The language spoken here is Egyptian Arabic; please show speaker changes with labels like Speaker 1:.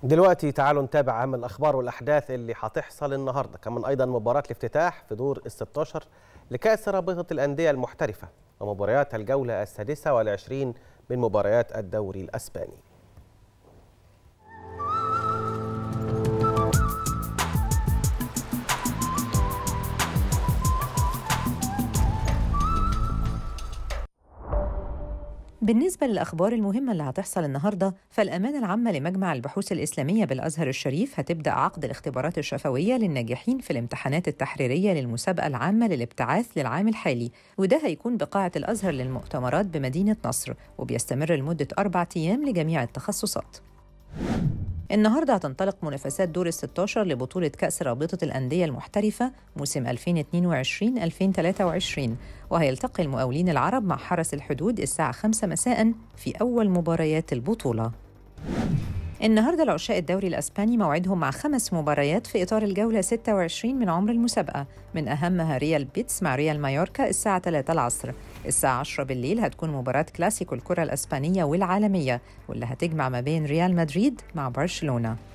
Speaker 1: دلوقتي تعالوا نتابع اهم الاخبار والاحداث اللي هتحصل النهارده كمان ايضا مباراه الافتتاح في دور ال 16 لكاس رابطه الانديه المحترفه ومباريات الجوله السادسه والعشرين من مباريات الدوري الاسباني
Speaker 2: بالنسبة للأخبار المهمة اللي هتحصل النهاردة فالأمانة العامة لمجمع البحوث الإسلامية بالأزهر الشريف هتبدأ عقد الاختبارات الشفوية للناجحين في الامتحانات التحريرية للمسابقة العامة للابتعاث للعام الحالي وده هيكون بقاعة الأزهر للمؤتمرات بمدينة نصر وبيستمر لمدة أربع أيام لجميع التخصصات النهارده هتنطلق منافسات دور ال 16 لبطولة كأس رابطة الأندية المحترفة موسم 2022-2023 وهيلتقي المقاولين العرب مع حرس الحدود الساعة 5 مساء في أول مباريات البطولة. النهارده العشاء الدوري الاسباني موعدهم مع خمس مباريات في اطار الجوله 26 من عمر المسابقه من اهمها ريال بيتس مع ريال مايوركا الساعه 3 العصر الساعه 10 بالليل هتكون مباراه كلاسيكو الكره الاسبانيه والعالميه واللي هتجمع ما بين ريال مدريد مع برشلونه